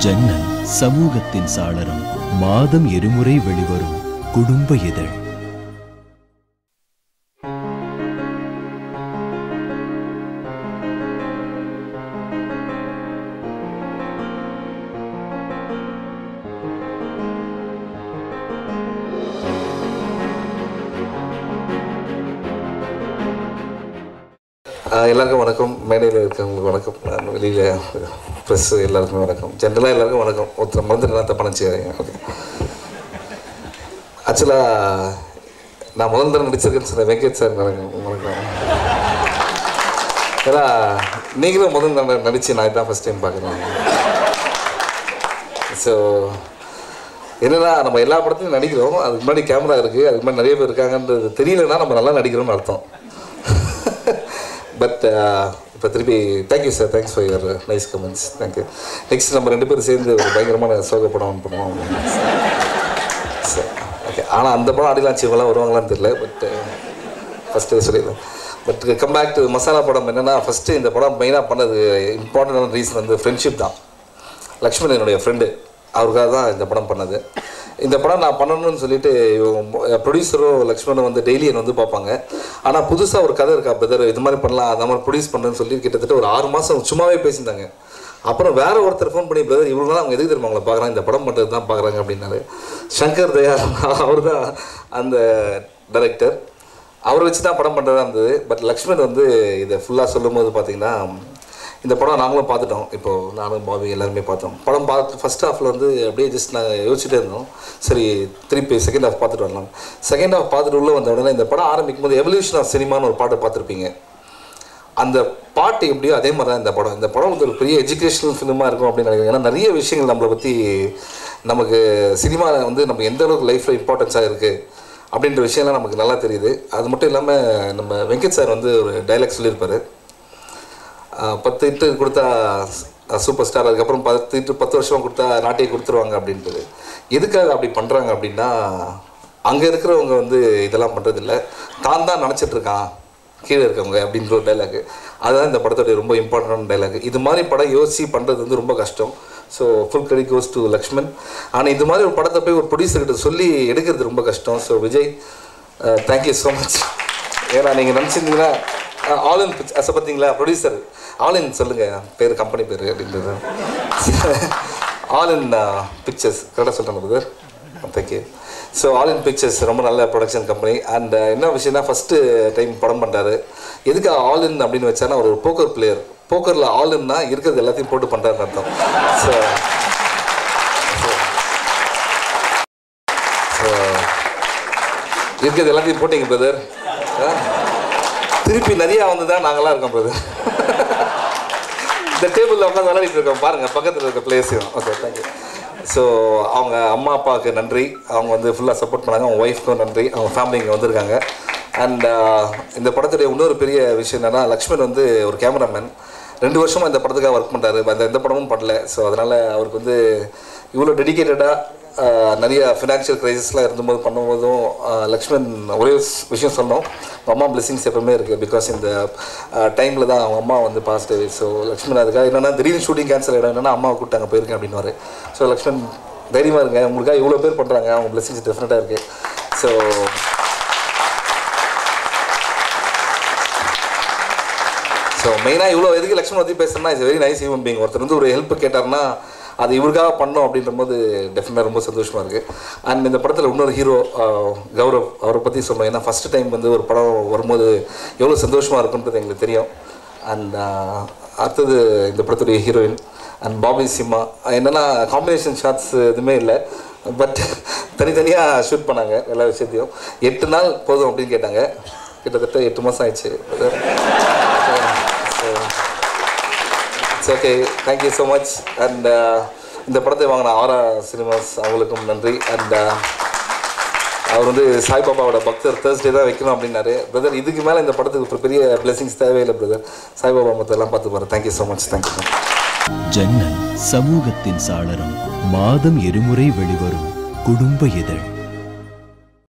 ஜன்னல் சமூகத்தின் சாளரம் மாதம் இருமுறை வெளிவரும் குடும்ப இதழ் ஆஹ் எல்லாருக்கும் வணக்கம் மேடையில் இருக்கவங்களுக்கு வணக்கம் நான் வெளியில் ப்ரெஸ் எல்லாருக்குமே வணக்கம் ஜென்ரலாக எல்லாருக்கும் வணக்கம் ஒருத்தர் மறந்து நல்லா தப்பான வச்சுக்காதீங்க ஓகே ஆக்சுவலாக நான் முதல் தடவை நடிச்சிருக்கேன்னு சொன்ன வெங்கட் சார் வணக்கம் வணக்கம் ஏன்னா நீங்களும் முதல் தடவை நடித்து நான் இதான் ஃபஸ்ட் டைம் பார்க்குறேன் ஸோ என்னன்னா நம்ம எல்லா படத்துலையும் நடிக்கிறோம் அதுக்கு முன்னாடி கேமரா இருக்குது அதுக்கு முன்னாடி நிறைய பேர் இருக்காங்கன்றது தெரியலன்னா நம்ம நல்லா நடிக்கிறோம்னு அர்த்தம் பட் இப்போ திருப்பி thank you sir thanks for your nice comments thank you next நம்ம ரெண்டு பேரும் சேர்ந்து ஒரு பயங்கரமான சோக படம் பண்ணுவோம் சார் ஓகே ஆனால் அந்த படம் அடிலாம் சிவலாம் வருவாங்களான்னு தெரியல பட் ஃபஸ்ட்டு சொல்லிடுறேன் but come back to masala படம் என்னென்னா ஃபஸ்ட்டு இந்த படம் மெயினாக பண்ணது இம்பார்ட்டண்டான ரீசன் வந்து ஃப்ரெண்ட்ஷிப் தான் லக்ஷ்மண் என்னுடைய ஃப்ரெண்டு அவருக்காக தான் இந்த படம் பண்ணது இந்த படம் நான் பண்ணணும்னு சொல்லிட்டு ப்ரொடியூசரும் லக்ஷ்மணும் வந்து டெய்லி என்னை வந்து பார்ப்பாங்க ஆனால் புதுசாக ஒரு கதை இருக்கா பிரதர் இது மாதிரி பண்ணலாம் அந்த மாதிரி ப்ரொடியூஸ் பண்ணுறேன்னு சொல்லி கிட்டத்தட்ட ஒரு ஆறு மாதம் சும்மாவே பேசியிருந்தாங்க அப்புறம் வேற ஒருத்தர் ஃபோன் பண்ணி பிரதர் இவ்வளோ நாள் அவங்க எதுக்கு தெரியுமா அவங்கள பார்க்குறாங்க இந்த படம் பண்ணுறது தான் பார்க்குறாங்க அப்படின்னாரு சங்கர் தயார் அவர் தான் அந்த டைரக்டர் அவரை வச்சு தான் படம் பண்ணுறதா இருந்தது பட் லக்ஷ்மண் வந்து இதை ஃபுல்லாக சொல்லும்போது பார்த்தீங்கன்னா இந்த படம் நாங்களும் பார்த்துட்டோம் இப்போது நானும் பாபி எல்லாருமே பார்த்தோம் படம் பார்த்து ஃபஸ்ட் ஹாஃபில் வந்து அப்படியே ஜஸ்ட் நாங்கள் யோசிச்சுட்டே இருந்தோம் சரி திருப்பி செகண்ட் ஹாஃப் பார்த்துட்டு வரலாம் செகண்ட் ஹாஃப் பார்த்துட்டு உள்ளே வந்த உடனே இந்த படம் ஆரம்பிக்கும் போது எவல்யூஷன் ஆஃப் சினிமான்னு ஒரு பாட்டை பார்த்துருப்பீங்க அந்த பாட்டு எப்படியோ அதே மாதிரி தான் இந்த படம் இந்த படம் வந்து ஒரு பெரிய எஜுகேஷனல் ஃபிலிமாக இருக்கும் அப்படின்னு நினைக்கிறேன் ஏன்னா நிறைய விஷயங்கள் நம்மளை பற்றி நமக்கு சினிமா வந்து நம்ம எந்த அளவுக்கு லைஃப்பில் இம்பார்ட்டன்ஸாக இருக்குது அப்படின்ற விஷயம்லாம் நமக்கு நல்லா தெரியுது அது மட்டும் இல்லாமல் நம்ம வெங்கட் சார் வந்து ஒரு டைலாக் சொல்லியிருப்பார் ஆஹ் பத்து இட்டு கொடுத்தா சூப்பர் ஸ்டார் அதுக்கப்புறம் பத்து இட்டு பத்து வருஷம் கொடுத்தா நாட்டையை கொடுத்துருவாங்க அப்படின்றது எதுக்காக அப்படி பண்ணுறாங்க அப்படின்னா அங்கே இருக்கிறவங்க வந்து இதெல்லாம் பண்ணுறதில்ல தான் தான் நினச்சிட்டு இருக்கான் கீழே இருக்கவங்க அப்படின்ற ஒரு டைலாக் அதுதான் இந்த படத்தோடைய ரொம்ப இம்பார்ட்டன்டான டைலாக் இது மாதிரி படம் யோசிச்சு பண்ணுறது வந்து ரொம்ப கஷ்டம் so full credit goes to Lakshman ஆனால் இது மாதிரி ஒரு படத்தை போய் ஒரு ப்ரொடியூசர்கிட்ட சொல்லி எடுக்கிறது ரொம்ப கஷ்டம் so Vijay thank you so much ஏன்னா நீங்கள் நினச்சிருந்தீங்கன்னா ஆல் இன் பிக்ஸ் அசை பார்த்தீங்களா ப்ரொடியூசர் ஆல் இன் சொல்லுங்கள் பேர் கம்பெனி பேர் அப்படின்றது ஆல் இன் பிக்சர்ஸ் கரெக்டாக சொல்கிறேன் brother thank you so all in pictures ரொம்ப நல்ல ப்ரொடக்ஷன் கம்பெனி அண்ட் என்ன விஷயம்னா ஃபஸ்ட்டு டைம் படம் பண்ணுறாரு எதுக்கு ஆல் இன் அப்படின்னு வச்சானா ஒரு போக்கர் பிளேயர் போக்கரில் ஆல் இன்னா இருக்கிறது எல்லாத்தையும் போட்டு பண்ணுறாருன்னு அர்த்தம் ஸோ ஸோ இருக்கிறது எல்லாத்தையும் போட்டீங்க பிரதர் திருப்பி நிறையா வந்து தான் நாங்களாம் இருக்கோம் பிரதர் இந்த டேபிளில் உட்காந்து விளையாடிட்டு இருக்கோம் பாருங்கள் பக்கத்தில் இருக்க பிளேஸையும் ஓகே தேங்க்யூ ஸோ அவங்க அம்மா அப்பாவுக்கு நன்றி அவங்க வந்து ஃபுல்லாக சப்போர்ட் பண்ணாங்க அவங்க ஒய்ஃப்க்கும் நன்றி அவங்க ஃபேமிலி இங்கே வந்திருக்காங்க அண்ட் இந்த படத்துடைய இன்னொரு பெரிய விஷயம் என்னென்னா லக்ஷ்மண் வந்து ஒரு கேமராமேன் ரெண்டு வருஷமாக இந்த படத்துக்காக ஒர்க் பண்ணுறாரு அந்த எந்த படமும் பண்ணல ஸோ அதனால் அவருக்கு வந்து இவ்வளோ டெடிக்கேட்டடாக நிறைய ஃபினான்ஷியல் க்ரைசிஸ்லாம் இருந்தபோது பண்ணும்போதும் ஆஹ் லக்ஷ்மண் ஒரே ஸ்- விஷயம் சொன்னோம் அவங்க அம்மா பிளெஸிங்ஸ் எப்பவுமே இருக்குது பிகாஸ் இந்த டைமில் தான் அவங்க அம்மா வந்து பாசிட்டிவ் ஸோ லக்ஷ்மண் அதுக்காக என்னென்னா திடீர்னு ஷூட்டிங் கேன்சல் ஆகிடும் என்னன்னா அம்மாவை கூப்பிட்டாங்க போயிருக்கேன் அப்படின்னு ஸோ லக்ஷ்மண் தைரியமாக இருங்க உங்களுக்காக இவ்வளோ பேர் பண்ணுறாங்க அவங்க பிளெஸிங்ஸ் டெஃபினட்டாக இருக்குது ஸோ ஸோ மெயினாக இவ்வளோ எதுக்கு லக்ஷ்மண் பற்றி பேசுகிறேன்னா is very nice human being ஒருத்தர் வந்து ஒரு ஹெல்ப் கேட்டார்னா அது இவருக்காக பண்ணோம் அப்படின்ற போது டெஃபினட்டாக ரொம்ப சந்தோஷமாக இருக்குது அண்ட் இந்த படத்தில் இன்னொரு ஹீரோ கௌரவ் அவரை பற்றி சொன்னோம் ஏன்னா ஃபஸ்ட்டு டைம் வந்து ஒரு படம் வரும்போது எவ்வளோ சந்தோஷமாக இருக்குன்றது எங்களுக்கு தெரியும் அண்ட் அடுத்தது இந்த படத்துடைய ஹீரோயின் அண்ட் பாபி சிம்மா என்னென்னா காம்பினேஷன் ஷாட்ஸ் எதுவுமே இல்லை பட் தனித்தனியாக ஷூட் பண்ணாங்க எல்லா விஷயத்தையும் எட்டு நாள் போதும் அப்படின்னு கேட்டாங்க கிட்டத்தட்ட எட்டு மாதம் ஆயிடுச்சு it's okay thank you so much and இந்த படத்தை வாங்கின ஆரா சினிமாஸ் அவங்களுக்கும் நன்றி அண்ட் அவர் வந்து சாய்பாபாவோட பக்தர் தேர்ஸ்டே தான் வைக்கணும் அப்படின்னாரு பிரதர் இதுக்கு மேலே இந்த படத்துக்கு ஒரு பெரிய பிளெஸிங்ஸ் தேவையில்லை பிரதர் சாய்பாபா மற்றெல்லாம் பார்த்து பாரு தேங்க்யூ ஸோ மச் தேங்க்யூ ஜன்னல் சமூகத்தின் சாளரம் மாதம் இருமுறை வெளிவரும் குடும்ப இதழ்